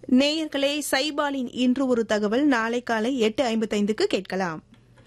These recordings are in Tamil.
நேயர்களே சைபாலின் இன்று ஒரு தகவல் நாளை காலை எட்டு ஐம்பத்தைந்துக்கு கேட்கலாம்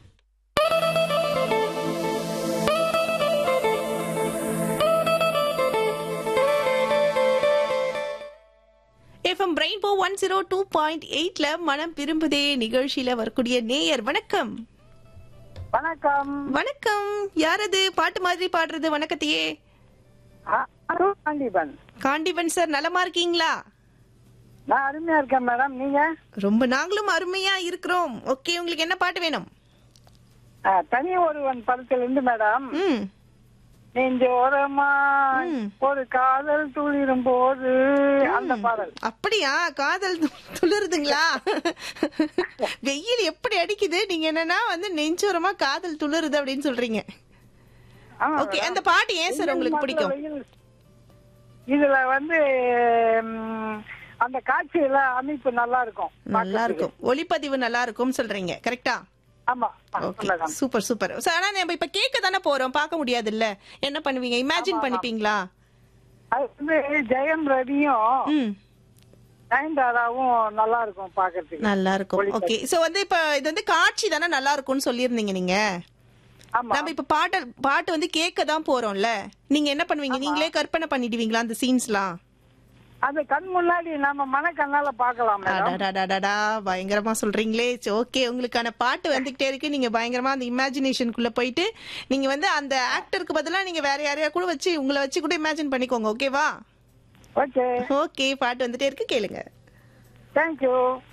FM rainbow one zero two point எயிட்ல மனம் விரும்புதே நிகழ்ச்சியில வரக்கூடிய நேயர் வணக்கம் வணக்கம் வணக்கம் யாரது பாட்டு மாதிரி பாடுறது வணக்கத்தையே அ- அருண் காண்டிபன் காண்டிபன் சார் நலமா இருக்கீங்களா நான் அருமையா இருக்கேன் மேடம் நீங்க ரொம்ப நாங்களும் அருமையா இருக்கிறோம் ஓகே உங்களுக்கு என்ன பாட்டு வேணும் அ, தனி ஒருவன் படத்துல இருந்து மேடம் ம் நெஞ்சோரமா ம். ஒரு காதல் துளிரும் போது அந்த பாடல் அப்படியா காதல் து- துளிருதுங்களா வெயில் எப்படி அடிக்குது நீங்க என்னன்னா வந்து நெஞ்சோரமா காதல் துளிருது அப்படின்னு சொல்றீங்க ஆமா ஓகே மேடம். அந்த பாட்டு ஏன் சார் உங்களுக்கு பிடிக்கும் வெயில். இதுல வந்து ம், அந்த காட்சியில அமைப்பு நல்லா இருக்கும் நல்லா இருக்கும் ஒளிப்பதிவு நல்லா இருக்கும் சொல்றீங்க கரெக்டா ஆமா okay madam super super sir ஆனா நம்ம இப்ப கேட்க தானே போறோம் பார்க்க முடியாது இல்ல என்ன பண்ணுவீங்க இமேஜின் பண்ணிப்பீங்களா அது வந்து ஜெயம் ரவியும் ம் நயன்தாராவும் நல்லா இருக்கும் பாக்குறதுக்கு நல்லா இருக்கும் ஓகே சோ வந்து இப்ப இது வந்து காட்சி தானே நல்லா இருக்கும்னு சொல்லியிருந்தீங்க நீங்க ஆமா நம்ம இப்ப பாட்டு பாட்டு வந்து கேட்க தான் போறோம்ல நீங்க என்ன பண்ணுவீங்க நீங்களே கற்பனை பண்ணிடுவீங்களா அந்த சீன்ஸ்லாம் அது கண் முன்னாடி நம்ம மனக்கண்ணால பாக்கலாம் மேடம் அடடடடடா, பயங்கரமா சொல்றீங்களே ஓகே உங்களுக்கான பாட்டு வந்துகிட்டே இருக்கு நீங்க பயங்கரமா அந்த இமேஜினேஷனுக்குள்ள போயிட்டு நீங்க வந்து அந்த ஆக்டருக்கு பதிலா நீங்க வேற யாரையா கூட வச்சு உங்களை வச்சு கூட இமேஜின் பண்ணிக்கோங்க ஓகேவா ஓகே ஓகே பாட்டு வந்துட்டே இருக்கு கேளுங்க தேங்க்யூ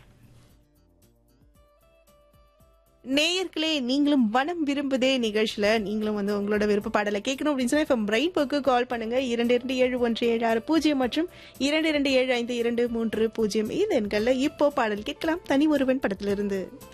நேயர்களே நீங்களும் வனம் விரும்புதே நிகழ்ச்சியில நீங்களும் வந்து உங்களோட விருப்ப பாடலை கேட்கணும் அப்படின்னு சொல்லி இப்போ பிரைன் போக்கு கால் பண்ணுங்க இரண்டு இரண்டு ஏழு ஒன்று ஏழு ஆறு பூஜ்ஜியம் மற்றும் இரண்டு இரண்டு ஏழு ஐந்து இரண்டு மூன்று பூஜ்ஜியம் இந்த எண்கள்ல இப்போ பாடல் கேட்கலாம் தனி ஒருவன் படத்திலிருந்து